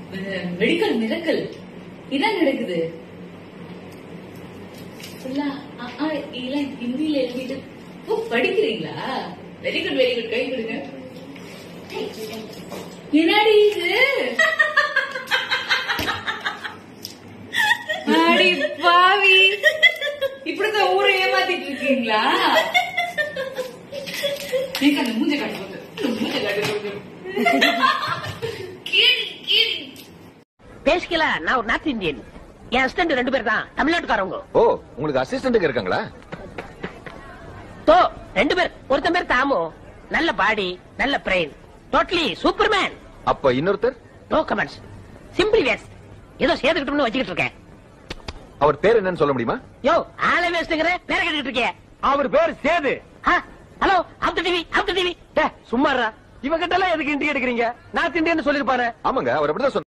Medical miracle இதான் நடக்குது ஃபுல்லா அ, ஆ, இதெல்லாம் ஹிந்தியில எழுதிட்டு ஓ படிக்கிறீங்களா வெரி குட் வெரி குட் கை கொடுங்க என்னடி இது அடி பாவி இப்படிதான் ஊரை ஏமாத்திட்டு இருக்கீங்களா நீங்க அந்த மூஞ்ச காட்டு போது இந்த மூஞ்ச காட்டு போது கீழ் கீழ் பேசிக்கல நான் ஒரு நார்த் இந்தியன் என் ஹஸ்பண்ட் ரெண்டு பேர் தான் தமிழ்நாட்டுக்காரவங்க ஓ உங்களுக்கு அசிஸ்டன்ட்டுக்கு இருக்காங்களா தோ ரெண்டு பேர் ஒருத்தன் பேர் தாமு நல்ல பாடி நல்ல பிரெயின் டோட்டலி சூப்பர்மேன் அப்ப இன்னொருத்தர் நோ கமெண்ட்ஸ் சிம்பிள் வேஸ் ஏதோ சேர்த்துக்கிட்டோம்னு வச்சுக்கிட்டு இருக்கேன் அவர் பேர் என்னன்னு சொல்ல முடியுமா யோ ஆள வேஸ்ட்ங்கிற பேர கேட்டுக்கிட்டு இருக்கேன் அவர் பேர் Sethu hello after TV after TV சும்மாறா இவகிட்ட எல்லாம் எதுக்கு இண்டி எடுக்கிறீங்க நான் திண்டின்னு சொல்லிருப்பாரு ஆமாங்க அவர் அப்படிதான் சொன்னாரு.